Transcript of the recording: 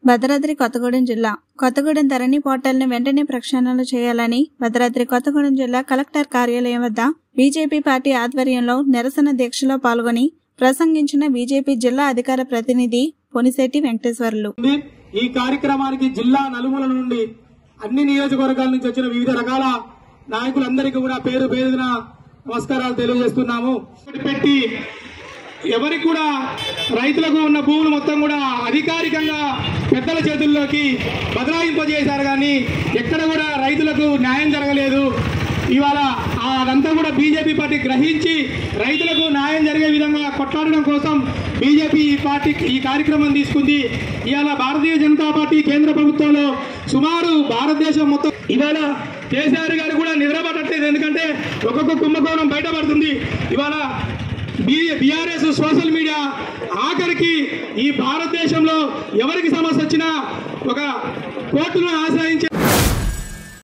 భద్రాద్రి కొత్తగూడెం జిల్లా కొత్తగూడెం ధరణి పోర్టల్ను వెంటనే ప్రక్షాళన చేయాలని భద్రాద్రి కొత్తగూడెం జిల్లా కలెక్టర్ కార్యాలయం వద్ద బీజేపీ పార్టీ ఆధ్వర్యంలో నిరసన దీక్షలో పాల్గొని ప్రసంగించిన బీజేపీ జిల్లా అధికార ప్రతినిధి పొనిశెట్టి వెంకటేశ్వర్లు ఉంది. ఈ కార్యక్రమానికి జిల్లా నలుమూల నుండి అన్ని నియోజకవర్గాల నుంచి వచ్చిన వివిధ రకాల నాయకులందరికీ కూడా పేరు పేరున నమస్కారాలు తెలియజేస్తున్నాము పెట్టి ఎవరికి కూడా రైతులకు ఉన్న భూములు మొత్తం కూడా అధికారికంగా పెద్దల చేతుల్లోకి బదలాయింపజేశారు కానీ ఎక్కడ కూడా రైతులకు న్యాయం జరగలేదు ఇవాళ ఆ అదంతా కూడా బీజేపీ పార్టీ గ్రహించి రైతులకు న్యాయం జరిగే విధంగా కొట్లాడడం కోసం బీజేపీ ఈ పార్టీ ఈ కార్యక్రమం తీసుకుంది ఇవాళ భారతీయ జనతా పార్టీ కేంద్ర ప్రభుత్వంలో సుమారు భారతదేశం మొత్తం ఇవాళ కేసీఆర్ గారు కూడా నిద్రపడట్లేదు ఎందుకంటే ఒక్కొక్క కుంభకోణం బయటపడుతుంది ఇవాళ బీఆర్ఎస్ సోషల్ మీడియా ఆఖరికి ఈ భారతదేశంలో ఎవరికి సమస్య వచ్చినా ఒక కోర్టును ఆశ్రయించే